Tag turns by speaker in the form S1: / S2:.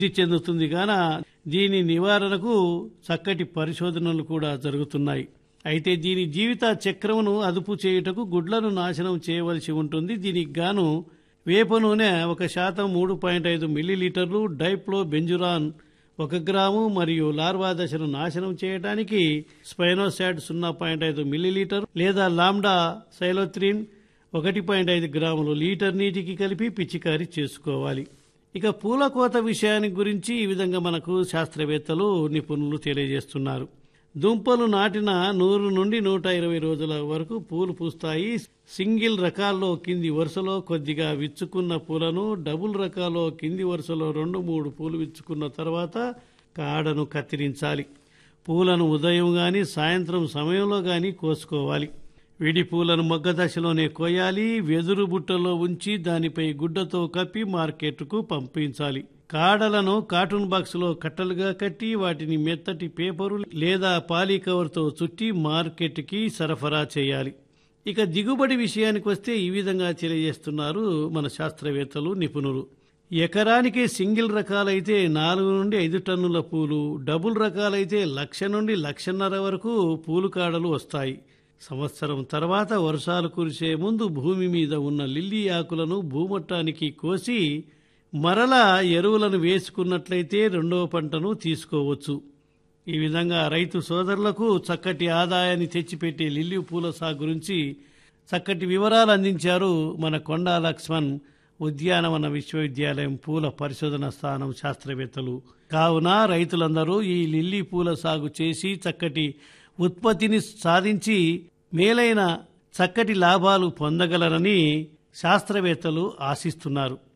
S1: వృద్ధి చెందుతుంది గాన దీని నివారణకు చక్కటి పరిశోధనలు కూడా జరుగుతున్నాయి అయితే దీని జీవిత చక్రమును అదుపు చేయుటకు గుడ్లను నాశనం చేయవలసి ఉంటుంది దీనికి గాను వేప నూనె ఒక శాతం మూడు పాయింట్ ఐదు మిల్లీలీటర్లు డైప్లో బెంజురాన్ ఒక గ్రాము మరియు లార్వా దశను నాశనం చేయడానికి స్పైనోసాట్ సున్నా పాయింట్ ఐదు మిల్లీలీటర్ లేదా లాండా సైలోత్రిన్ ఒకటి పాయింట్ ఐదు గ్రాములు లీటర్ నీటికి కలిపి పిచికారీ చేసుకోవాలి ఇక పూల కోత విషయానికి గురించి ఈ విధంగా మనకు శాస్త్రవేత్తలు నిపుణులు తెలియజేస్తున్నారు దుంపలు నాటిన నూరు నుండి నూట ఇరవై రోజుల వరకు పూలు పూస్తాయి సింగిల్ రకాల్లో కింది వరుసలో కొద్దిగా విచ్చుకున్న పూలను డబుల్ రకాల్లో కింది వరుసలో రెండు మూడు పూలు విచ్చుకున్న తర్వాత కాడను కత్తిరించాలి పూలను ఉదయం గాని సాయంత్రం సమయంలో గాని కోసుకోవాలి విడి పూలను మొగ్గ దశలోనే కోయాలి వెదురు బుట్టలో ఉంచి దానిపై గుడ్డతో కప్పి మార్కెట్కు పంపించాలి కాడలను కార్టూన్ బాక్సులో కట్టలుగా కట్టి వాటిని మెత్తటి పేపరు లేదా పాలీ కవర్తో చుట్టి మార్కెట్కి సరఫరా చేయాలి ఇక దిగుబడి విషయానికి వస్తే ఈ విధంగా తెలియజేస్తున్నారు మన శాస్త్రవేత్తలు నిపుణులు ఎకరానికి సింగిల్ రకాలైతే నాలుగు నుండి ఐదు టన్నుల పూలు డబుల్ రకాలైతే లక్ష నుండి లక్షన్నర వరకు పూలు కాడలు వస్తాయి సంవత్సరం తర్వాత వర్షాలు కురిసే ముందు భూమి మీద ఉన్న లిల్లీ ఆకులను భూమట్టానికి కోసి మరలా ఎరువులను వేసుకున్నట్లయితే రెండవ పంటను తీసుకోవచ్చు ఈ విధంగా రైతు సోదరులకు చక్కటి ఆదాయాన్ని తెచ్చిపెట్టే లిల్లీ పూల సాగు గురించి చక్కటి వివరాలు అందించారు మన కొండా లక్ష్మణ్ ఉద్యానవన విశ్వవిద్యాలయం పూల పరిశోధన స్థానం శాస్త్రవేత్తలు కావున రైతులందరూ ఈ లిల్లీ పూల సాగు చేసి చక్కటి ఉత్పత్తిని సాధించి మేలైన చక్కటి లాభాలు పొందగలరని శాస్త్రవేత్తలు ఆశిస్తున్నారు